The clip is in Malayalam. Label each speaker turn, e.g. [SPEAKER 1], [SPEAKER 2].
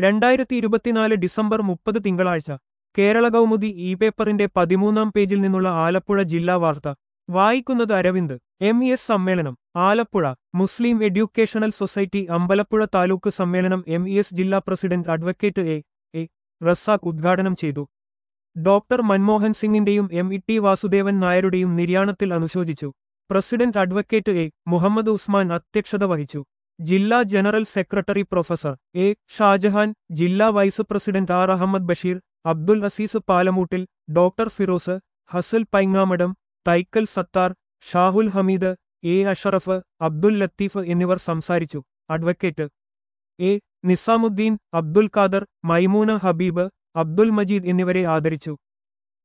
[SPEAKER 1] രണ്ടായിരത്തി ഇരുപത്തിനാല് ഡിസംബർ മുപ്പത് തിങ്കളാഴ്ച കേരള കൗമുദി ഇ പേപ്പറിന്റെ പതിമൂന്നാം പേജിൽ നിന്നുള്ള ആലപ്പുഴ ജില്ലാ വാർത്ത വായിക്കുന്നത് അരവിന്ദ് എം ഇ എസ് സമ്മേളനം Alappuzha Muslim educational society Ambalappuzha taluk സമ്മേളനം എം ഇ എസ് ജില്ലാ president advocate A A Razak ഉദ്ഘാടനം ചെയ്തു ഡോക്ടർ മൻമോഹൻ സിംഗിന്റെയും എം ഇ ടി വാസുദേവൻ നായരുടെയും നിര്യാണത്തിൽ അനുശോചിച്ചു president advocate A Muhammad Usman അധ്യക്ഷത വഹിച്ചു ജില്ലാ general secretary professor A Shajahan ജില്ലാ vice president R Ahammed Basheer Abdul Azeez Palamoottil doctor Firoz Hasal Paingamadam Thaikkal Sathar Shahul Hameed A Ashraf Abdul Latheef എന്നിവർ സംസാരിച്ചു അഡ്വക്കേറ്റ് എ നിസാമുദ്ദീൻ അബ്ദുൽ ഖാദർ മൈമൂന ഹബീബ് അബ്ദുൽ മജീദ് എന്നിവരെ ആദരിച്ചു